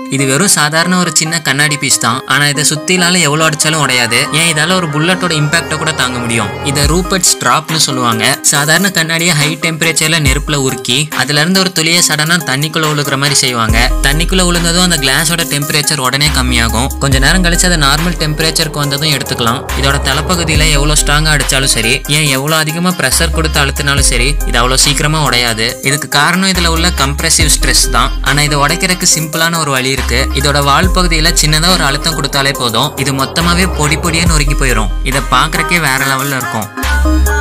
இது வெறும் சாதாரண ஒரு சின்ன கண்ணாடி பீஸ் தான் ஆனா இதை சுத்திலால எவ்வளவு அடிச்சாலும் உடையாது ஏன் இதால ஒரு புல்லட்டோட இம்பாக்ட கூட தாங்க முடியும் இதை ரூபர்ட்ஸ் டிராப்னு சொல்லுவாங்க சாதாரண கண்ணாடியை ஹை டெம்பரேச்சர்ல நெருப்புல உருக்கி அதுல இருந்து ஒரு துளியை சடனா தண்ணிக்குள்ள விழுகிற மாதிரி செய்வாங்க தண்ணிக்குள்ள விழுந்ததும் அந்த கிளாஸோட டெம்பரேச்சர் உடனே கம்மியாகும் கொஞ்ச நேரம் கழிச்சு அதை நார்மல் டெம்பரேச்சருக்கு வந்ததும் எடுத்துக்கலாம் இதோட தலைப்பகுதியில எவ்வளவு ஸ்ட்ராங்கா அடிச்சாலும் சரி ஏன் எவ்வளவு அதிகமா ப்ரெஷர் கொடுத்து அழுத்தினாலும் சரி இது அவ்வளவு சீக்கிரமா உடையாது இதுக்கு காரணம் இதுல உள்ள கம்ப்ரெசிவ் ஸ்ட்ரெஸ் தான் ஆனா இதை உடைக்கிறதுக்கு சிம்பிளான ஒரு வழி இருக்கு இதோட வால் பகுதியில சின்னதா ஒரு அழுத்தம் கொடுத்தாலே போதும் இது மொத்தமாவே பொடி பொடியா நொறுங்கி போயிடும் இதை பாக்குறக்கே வேற லெவல்ல இருக்கும்